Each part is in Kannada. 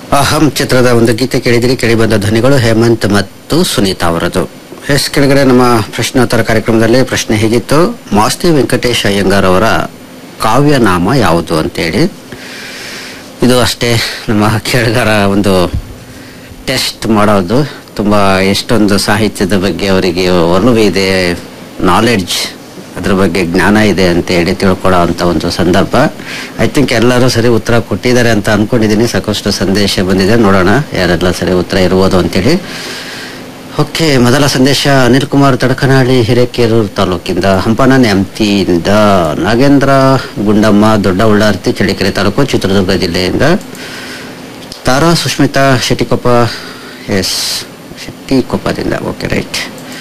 ಅಹಂ ಚಿತ್ರದ ಒಂದು ಗೀತೆ ಕೇಳಿದಿರಿ ಕೇಳಿಬಂದ ಧ್ವನಿಗಳು ಹೇಮಂತ್ ಮತ್ತು ಸುನೀತಾ ಅವರದು ಎಸ್ ಕೆಳಗಡೆ ನಮ್ಮ ಪ್ರಶ್ನೋತ್ತರ ಕಾರ್ಯಕ್ರಮದಲ್ಲಿ ಪ್ರಶ್ನೆ ಹೀಗಿತ್ತು ಮಾಸ್ತಿ ವೆಂಕಟೇಶ್ ಅಯ್ಯಂಗಾರ್ ಅವರ ಕಾವ್ಯನಾಮ ಯಾವುದು ಅಂತೇಳಿ ಇದು ಅಷ್ಟೇ ನಮ್ಮ ಕೆಳಗರ ಒಂದು ಟೆಸ್ಟ್ ಮಾಡೋದು ತುಂಬ ಎಷ್ಟೊಂದು ಸಾಹಿತ್ಯದ ಬಗ್ಗೆ ಅವರಿಗೆ ಒಲವು ಇದೆ ನಾಲೆಡ್ಜ್ ಅದ್ರ ಬಗ್ಗೆ ಜ್ಞಾನ ಇದೆ ಅಂತ ಹೇಳಿ ತಿಳ್ಕೊಳ್ಳೋ ಅಂತ ಒಂದು ಸಂದರ್ಭ ಐ ಥಿಂಕ್ ಎಲ್ಲರೂ ಸರಿ ಉತ್ತರ ಕೊಟ್ಟಿದ್ದಾರೆ ಅಂತ ಅನ್ಕೊಂಡಿದ್ದೀನಿ ಸಾಕಷ್ಟು ಸಂದೇಶ ಬಂದಿದೆ ನೋಡೋಣ ಯಾರೆಲ್ಲ ಸರಿ ಉತ್ತರ ಇರ್ಬೋದು ಅಂತೇಳಿ ಓಕೆ ಮೊದಲ ಸಂದೇಶ ಅನಿಲ್ ಕುಮಾರ್ ತಡಕನಹಳ್ಳಿ ಹಿರೇಕೆರೂರು ತಾಲೂಕಿಂದ ಹಂಪನ ನ್ಯಾಮ್ತಿಯಿಂದ ನಾಗೇಂದ್ರ ಗುಂಡಮ್ಮ ದೊಡ್ಡ ಉಳ್ಳಾರ್ತಿ ಚಳಿಕೆರೆ ತಾಲೂಕು ಚಿತ್ರದುರ್ಗ ಜಿಲ್ಲೆಯಿಂದ ತಾರಾ ಸುಷ್ಮಿತಾ ಶೆಟ್ಟಿಕೊಪ್ಪ ಎಸ್ ಶೆಟ್ಟಿಕೊಪ್ಪದಿಂದ ಓಕೆ ರೈಟ್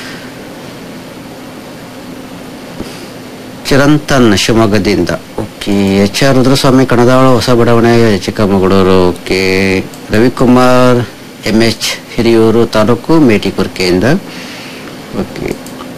ಚಿರಂತನ್ ಶಿವಮೊಗ್ಗದಿಂದ okay H R Rudraswamy Kanadala ಹೊಸ ಬಡಾವಣೆ Chikkamagaluru okay Ravikumar M H Hiriyur ತಾಲೂಕು ಮೇಟಿಕುರ್ಕೆಯಿಂದ okay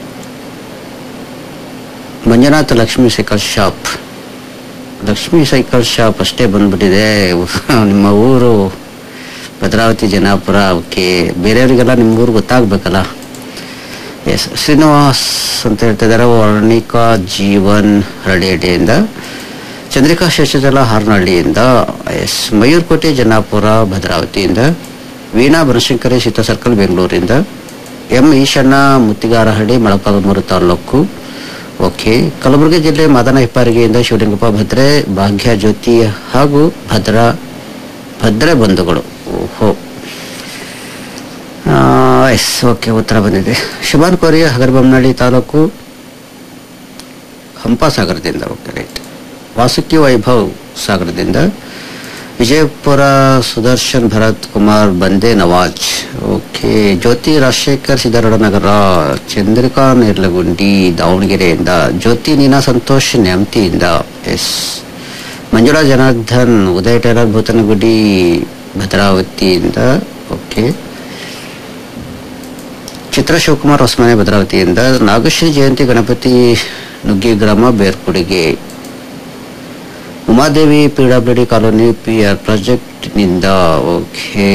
Manjunath Lakshmi cycle shop Lakshmi cycle shop ಅಷ್ಟೇ ಬಂದ್ಬಿಟ್ಟಿದೆ ನಿಮ್ಮ ಊರು ಭದ್ರಾವತಿ ಜನಾಪುರ ಓಕೆ ಬೇರೆಯವರಿಗೆಲ್ಲ ನಿಮ್ಮ ಊರು ಗೊತ್ತಾಗ್ಬೇಕಲ್ಲ ಎಸ್ ಶ್ರೀನಿವಾಸ್ ಅಂತ ಹೇಳ್ತಿದ್ದಾರೆ ವರ್ಣಿಕಾ ಜೀವನ್ ಹರಡೇಡಿಯಿಂದ ಚಂದ್ರಿಕಾ ಶೇಷಜಲ ಹಾರ್ನಹಳ್ಳಿಯಿಂದ ಎಸ್ ಮಯೂರ್ಕೋಟೆ ಜನಾಪುರ ಭದ್ರಾವತಿಯಿಂದ ವೀಣಾ ಬನಶಂಕರಿ ಸೀತಾ ಸರ್ಕಲ್ ಬೆಂಗಳೂರಿಂದ ಎಂ ಈಶಣ್ಣ ಮುತ್ತಿಗಾರಹಳ್ಳಿ ಮೊಳಕಾಲ್ಮೂರು ತಾಲೂಕು ಓಕೆ ಕಲಬುರಗಿ ಜಿಲ್ಲೆ ಮಾದನ ಹೆಪ್ಪಾರಿಗೆಯಿಂದ ಶಿವಲಿಂಗಪ್ಪ ಭದ್ರೆ ಭಾಗ್ಯ ಜ್ಯೋತಿ ಹಾಗೂ ಭದ್ರಾ ಭದ್ರೆ ಬಂಧುಗಳು ಓಹೋ ಎಸ್ ಓಕೆ ಉತ್ತರ ಬಂದಿದೆ ಶುಭಾನ್ ಕೋರಿ ಹಗರಬೊಮ್ಮನಹಳ್ಳಿ ತಾಲೂಕು ಹಂಪಾಸಾಗರದಿಂದ ಓಕೆ ರೈಟ್ ವಾಸುಕಿ ವೈಭವ್ ಸಾಗರದಿಂದ ವಿಜಯಪುರ ಸುದರ್ಶನ್ ಭರತ್ ಕುಮಾರ್ ಬಂದೆ ನವಾಜ್ ಓಕೆ ಜ್ಯೋತಿ ರಾಜಶೇಖರ್ ಸಿದ್ದರಡನಗರ ಚಂದ್ರಿಕಾ ನೇರ್ಲಗುಂಡಿ ದಾವಣಗೆರೆಯಿಂದ ಜ್ಯೋತಿ ನೀನಾ ಸಂತೋಷ್ ನ್ಯಾಮ್ತಿಯಿಂದ ಎಸ್ ಮಂಜುಳಾ ಜನಾರ್ದನ್ ಉದಯ ಟೈಲರ್ ಭೂತನಗುಡಿ ಭದ್ರಾವತಿಯಿಂದ ಓಕೆ ಚಿತ್ರ ಶಿವಕುಮಾರ್ ಹೊಸಮನೆ ಭದ್ರಾವತಿಯಿಂದ ನಾಗಶ್ರೀ ಜಯಂತಿ ಗಣಪತಿ ನುಗ್ಗಿ ಗ್ರಾಮ Berkudige Umadevi PWD colony P R ಪ್ರಾಜೆಕ್ಟ್ನಿಂದ ಓಕೆ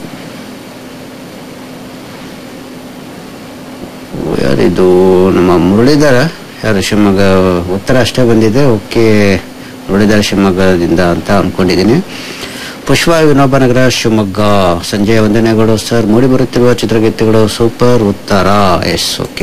ಯಾರಿದು ನಮ್ಮ ಮುರಳೀಧರ ಯಾರು ಶಿವಮೊಗ್ಗ ಉತ್ತರ ಅಷ್ಟೇ ಬಂದಿದೆ ಓಕೆ ಮುರಳೀಧರ ಶಿವಮೊಗ್ಗದಿಂದ ಅಂತ ಅನ್ಕೊಂಡಿದ್ದೀನಿ ಪುಷ್ಪ ವಿನೋಬನಗರ ಶಿವಮೊಗ್ಗ ಸಂಜಯ ವಂದನೆಗಳು ಸರ್ ಮೂಡಿ ಬರುತ್ತಿರುವ ಚಿತ್ರಗೀತೆಗಳು ಸೂಪರ್ ಉತ್ತರ ಎಸ್ ಓಕೆ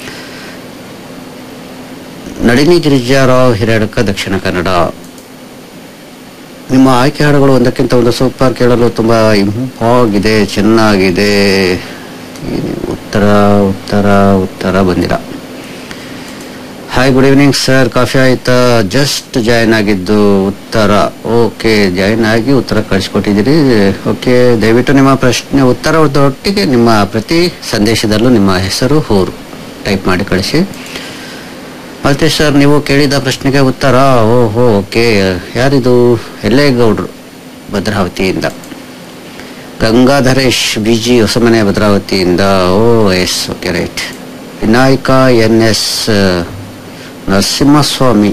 ನಳಿನಿ ಗಿರಿಜಾರಾವ್ ಹಿರೇಡಕ ದಕ್ಷಿಣ ಕನ್ನಡ ನಿಮ್ಮ ಆಯ್ಕೆ ಹಾಡುಗಳು ಒಂದಕ್ಕಿಂತ ಒಂದು ಸೂಪರ್ ಕೇಳಲು ತುಂಬಾ ಇಂಪಾಗಿದೆ ಚೆನ್ನಾಗಿದೆ ಏನು ಉತ್ತರ ಉತ್ತರ ಉತ್ತರ ಬಂದಿಲ್ಲ hi good evening sir coffee ಆಯ್ತಾ ಜಸ್ಟ್ ಜಾಯ್ನ್ ಆಗಿದ್ದು ಉತ್ತರ ಓಕೆ ಜಾಯ್ನ್ ಆಗಿ ಉತ್ತರ ಕಳಿಸ್ಕೊಟ್ಟಿದ್ದೀರಿ ಓಕೆ ದಯವಿಟ್ಟು ನಿಮ್ಮ ಪ್ರಶ್ನೆ ಉತ್ತರದೊಟ್ಟಿಗೆ ನಿಮ್ಮ ಪ್ರತಿ ಸಂದೇಶದಲ್ಲೂ ನಿಮ್ಮ ಹೆಸರು ಊರು ಟೈಪ್ ಮಾಡಿ ಕಳಿಸಿ ಮತ್ತೆ ಸರ್ ನೀವು ಕೇಳಿದ ಪ್ರಶ್ನೆಗೆ ಉತ್ತರ ಓಹೋ ಓಕೆ ಯಾರಿದು ಎಲ್ಲೇಗೌಡ್ರು ಭದ್ರಾವತಿಯಿಂದ ಗಂಗಾಧರೇಶ್ ಬಿಜಿ ಹೊಸಮನೆ ಭದ್ರಾವತಿಯಿಂದ O S okay right Vinayaka N S Narasimhaswamy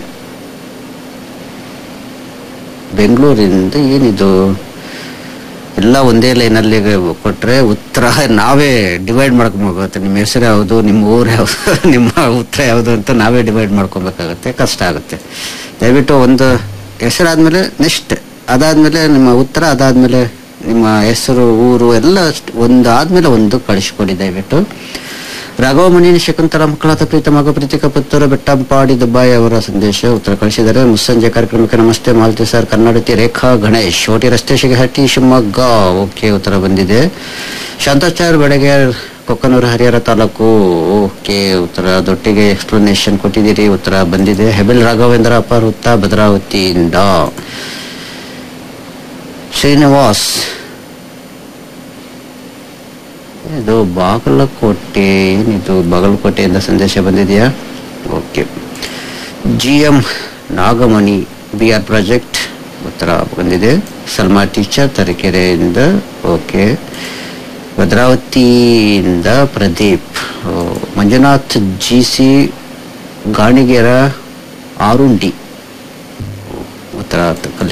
ಬೆಂಗಳೂರಿಂದ ಏನಿದು ಎಲ್ಲ ಒಂದೇ ಲೈನಲ್ಲಿ ಕೊಟ್ರೆ ಉತ್ತರ ನಾವೇ ಡಿವೈಡ್ ಮಾಡ್ಕೊಬೇಕಾಗುತ್ತೆ ನಿಮ್ಮ ಹೆಸರು ಯಾವುದು ನಿಮ್ಮ ಊರು ಯಾವುದು ನಿಮ್ಮ ಉತ್ತರ ಯಾವುದು ಅಂತ ನಾವೇ ಡಿವೈಡ್ ಮಾಡ್ಕೊಬೇಕಾಗತ್ತೆ ಕಷ್ಟ ಆಗುತ್ತೆ ದಯವಿಟ್ಟು ಒಂದು ಹೆಸರಾದ್ಮೇಲೆ ನೆಕ್ಸ್ಟ್ ಅದಾದ್ಮೇಲೆ ನಿಮ್ಮ ಉತ್ತರ ಅದಾದ್ಮೇಲೆ ನಿಮ್ಮ ಹೆಸರು ಊರು ಎಲ್ಲ ಅಷ್ಟ್- ಒಂದು ಆದ್ಮೇಲೆ ಒಂದು ಕಳಿಸ್ಕೊಡಿ ದಯವಿಟ್ಟು ರಾಘವಮಣಿ ಶಕುಂತಲ ಮಕ್ಕಳಾದ ಪ್ರೀತ ಮಗ ಪ್ರೀತಿಕ ಪುತ್ತೂರು ಬೆಟ್ಟಂಪಾಡಿ ದುಬಾಯಿ ಅವರ ಸಂದೇಶ ಉತ್ತರ ಕಳಿಸಿದ್ದಾರೆ ಮುಸ್ಸಂಜೆ ಕಾರ್ಯಕ್ರಮಕ್ಕೆ ನಮಸ್ತೆ ಮಾಲತಿ ಸರ್ ಕನ್ನಡತಿ ರೇಖಾ ಗಣೇಶ್ ಓಟಿ ರಸ್ತೆ ಶಿಗಹಟ್ಟಿ ಶಿವಮೊಗ್ಗ ಓಕೆ ಉತ್ತರ ಬಂದಿದೆ ಶಾಂತಾಚಾರ್ ಬೆಳಗೆರ್ ಕೊಕ್ಕನೂರು ಹರಿಹರ ತಾಲೂಕು ಓಕೆ ಉತ್ತರ ದೊಟ್ಟಿಗೆ ಎಕ್ಸ್ಪ್ಲನೇಷನ್ ಕೊಟ್ಟಿದ್ದೀರಿ ಉತ್ತರ ಬಂದಿದೆ ಹೆಬೆಲ್ ರಾಘವೇಂದ್ರ ಅಪಾರ್ ಹುತ್ತ ಭದ್ರಾವತಿಯಿಂದ ಶ್ರೀನಿವಾಸ್ ಇದು ಬಾಗಲಕೋಟೆ ಏನಿದು ಬಾಗಲಕೋಟೆಯಿಂದ ಸಂದೇಶ ಬಂದಿದೆಯಾ okay G M Nagamani B R project ಉತ್ತರ ಬಂದಿದೆ ಸಲ್ಮಾ ಟೀಚರ್ ತರೀಕೆರೆಯಿಂದ ಓಕೆ ಭದ್ರಾವತಿಯಿಂದ Pradeep O, Manjunath G C Ganigera Arundi ಉತ್ತರ ಕಲಿ